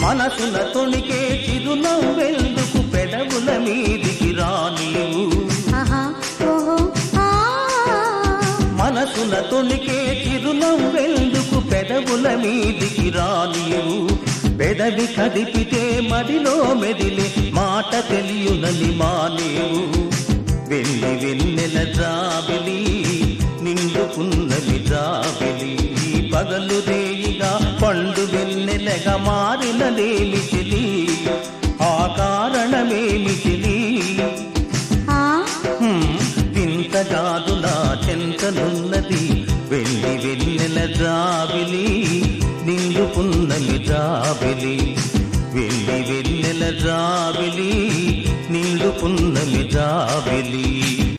మనసున తొణికే చిరునవ్వెందుకు పెదవుల మీదికి రానివు ఆహా ఓహో ఆ మనసున తొణికే చిరునవ్వెందుకు పెదవుల మీదికి రానివు పెదవి కదిపితే మదిలో మెదిలే మాట తెలియునని మానేవు వెళ్ళి వెన్నెల జాబిలి నిండుకున్నవి జాబిలి పగలు రేయిగా పండు వెన్నెలగా మారినదేమి చెలి ఆ కారణమేమి చెలి ఆ హ్మ్, వింతగాదు నా చెంతనున్నది వెళ్ళి వెన్నెల జాబిలి నిండుకున్నమి జాబిలి వెళ్ళి వెన్నెల జాబిలి నిండుకున్నమి జాబిలి